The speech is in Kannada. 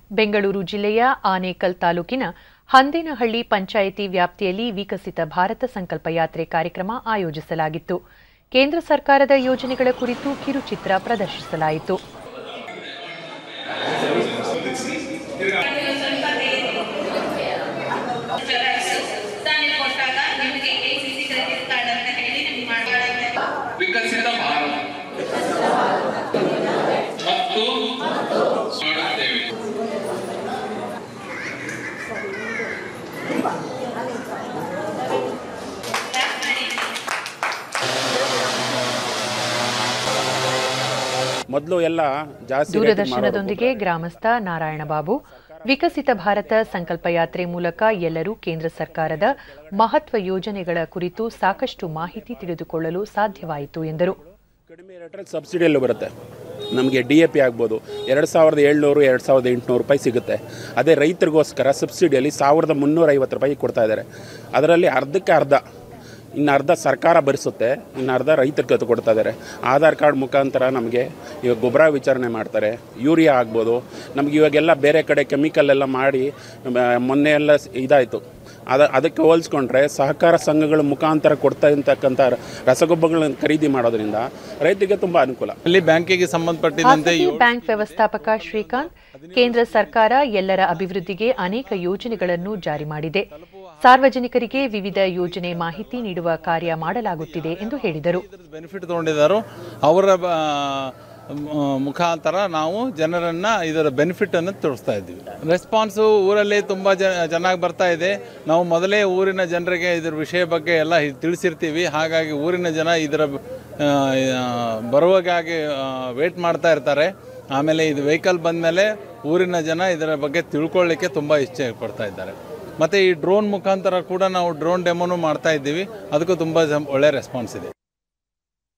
ಬೆಂಗಳೂರು ಜಿಲ್ಲೆಯ ಆನೇಕಲ್ ತಾಲೂಕಿನ ಹಂದೇನಹಳ್ಳಿ ಪಂಚಾಯಿತಿ ವ್ಯಾಪ್ತಿಯಲ್ಲಿ ವಿಕಸಿತ ಭಾರತ ಸಂಕಲ್ಪ ಯಾತ್ರೆ ಕಾರ್ಯಕ್ರಮ ಆಯೋಜಿಸಲಾಗಿತ್ತು ಕೇಂದ್ರ ಸರ್ಕಾರದ ಯೋಜನೆಗಳ ಕುರಿತು ಕಿರುಚಿತ್ರ ಪ್ರದರ್ಶಿಸಲಾಯಿತು ತಾನೇ ಕೊಟ್ಟಾಗ ನಿಮಗೆ ಕೆಸಿಸಿ ಕ್ರೆಡಿಟ್ ಕಾರ್ಡ್ ಅಂತ ಹೇಳಿ ನಿಮ್ಗೆ ಮಾಡಲಾಗುತ್ತೆ ವಿಕಸಿತ ಭಾರತ ಮತ್ತು ಮಾಡುತ್ತೇವೆ ಮೊದಲು ಎಲ್ಲ ಜಾಸ್ತಿ ರೇಟಿಗೆ ದೂರದರ್ಶನದೊಂದಿಗೆ ಗ್ರಾಮಸ್ಥ ನಾರಾಯಣ ಬಾಬು ವಿಕಸಿತ ಭಾರತ ಸಂಕಲ್ಪ ಯಾತ್ರೆ ಮೂಲಕ ಎಲ್ಲರೂ ಕೇಂದ್ರ ಸರ್ಕಾರದ ಮಹತ್ವ ಯೋಜನೆಗಳ ಕುರಿತು ಸಾಕಷ್ಟು ಮಾಹಿತಿ ತಿಳಿದುಕೊಳ್ಳಲು ಸಾಧ್ಯವಾಯಿತು ಎಂದರು ಕಡಿಮೆ ರೇಟಲ್ಲಿ ಸಬ್ಸಿಡಿಯಲ್ಲೂ ಬರುತ್ತೆ ನಮಗೆ ಡಿ ಎ ಪಿ ಆಗ್ಬೋದು ಎರಡು ಸಾವಿರದ ಏಳ್ನೂರು ಎರಡು ಸಾವಿರದ ಎಂಟುನೂರು ರೂಪಾಯಿ ಸಿಗುತ್ತೆ ಅದೇ ರೈತರಿಗೋಸ್ಕರ ಸಬ್ಸಿಡಿಯಲ್ಲಿ ಸಾವಿರದ ಮುನ್ನೂರ ಐವತ್ತು ರೂಪಾಯಿ ಕೊಡ್ತಾ ಇದ್ದಾರೆ ಅದರಲ್ಲಿ ಅರ್ಧಕ್ಕೆ ಅರ್ಧ ಇನ್ನು ಅರ್ಧ ಸರ್ಕಾರ ಭರಿಸುತ್ತೆ ಇನ್ನು ಅರ್ಧ ರೈತರಿಗೆ ಕತ್ತು ಕೊಡ್ತಾ ಇದ್ದಾರೆ ಆಧಾರ್ ಕಾರ್ಡ್ ಮುಖಾಂತರ ನಮಗೆ ಇವಾಗ ಗೊಬ್ಬರ ವಿಚಾರಣೆ ಮಾಡ್ತಾರೆ ಯೂರಿಯಾ ಆಗ್ಬೋದು ನಮ್ಗೆ ಇವಾಗೆಲ್ಲ ಬೇರೆ ಕಡೆ ಕೆಮಿಕಲ್ ಎಲ್ಲ ಮಾಡಿ ಮ- ಮೊನ್ನೆ ಎಲ್ಲ ಸ್- ಇದಾಯಿತು ಅದ ಅದಕ್ಕೆ ಹೋಲಿಸ್ಕೊಂಡ್ರೆ ಸಹಕಾರ ಸಂಘಗಳ ಮುಖಾಂತರ ಕೊಡ್ತಾ ಇರ್ತಕ್ಕಂಥ ರಸಗೊಬ್ಬರಗಳನ್ನು ಖರೀದಿ ಮಾಡೋದ್ರಿಂದ ರೈತರಿಗೆ ತುಂಬ ಅನುಕೂಲ ಅಲ್ಲಿ ಬ್ಯಾಂಕಿಗೆ ಸಂಬಂಧಪಟ್ಟಿದಂತೆ ಖಾಸಗಿ ಬ್ಯಾಂಕ್ ವ್ಯವಸ್ಥಾಪಕ ಶ್ರೀಕಾಂತ್ ಕೇಂದ್ರ ಸರ್ಕಾರ ಎಲ್ಲರ ಅಭಿವೃದ್ಧಿಗೆ ಅನೇಕ ಯೋಜನೆಗಳನ್ನು ಜಾರಿ ಮಾಡಿದೆ ಸಾರ್ವಜನಿಕರಿಗೆ ವಿವಿಧ ಯೋಜನೆ ಮಾಹಿತಿ ನೀಡುವ ಕಾರ್ಯ ಮಾಡಲಾಗುತ್ತಿದೆ ಎಂದು ಹೇಳಿದರು ಬೆನಿಫಿಟ್ ತೊಗೊಂಡಿದ್ದಾರೋ ಅವರ ಬ- ಮ- ಮುಖಾಂತರ ನಾವು ಜನರನ್ನು ಇದರ ಬೆನಿಫಿಟನ್ನು ತೋರಿಸ್ತಾ ಇದ್ದೀವಿ ರೆಸ್ಪಾನ್ಸು ಊರಲ್ಲಿ ತುಂಬ ಜ ಚೆನ್ನಾಗಿ ಬರ್ತಾ ಇದೆ ನಾವು ಮೊದಲೇ ಊರಿನ ಜನರಿಗೆ ಇದರ ವಿಷಯ ಬಗ್ಗೆ ಎಲ್ಲ ಹಿ- ತಿಳಿಸಿರ್ತೀವಿ ಹಾಗಾಗಿ ಊರಿನ ಜನ ಇದರ ಆ, ಆ, ಬರುವಾಗಾಗಿ ವೇಟ್ ಮಾಡ್ತಾ ಇರ್ತಾರೆ ಆಮೇಲೆ ಇದು ವೆಹಿಕಲ್ ಬಂದಮೇಲೆ ಊರಿನ ಜನ ಇದರ ಬಗ್ಗೆ ತಿಳ್ಕೊಳ್ಳಿಕ್ಕೆ ತುಂಬ ಇಚ್ಛೆ ಪಡ್ತಾ ಇದ್ದಾರೆ ಮತ್ತು ಈ ಡ್ರೋನ್ ಮುಖಾಂತರ ಕೂಡ ನಾವು ಡ್ರೋನ್ ಡೆಮೋನು ಮಾಡ್ತಾ ಇದ್ದೀವಿ ಅದಕ್ಕೂ ತುಂಬ ಒಳ್ಳೆಯ ರೆಸ್ಪಾನ್ಸ್ ಇದೆ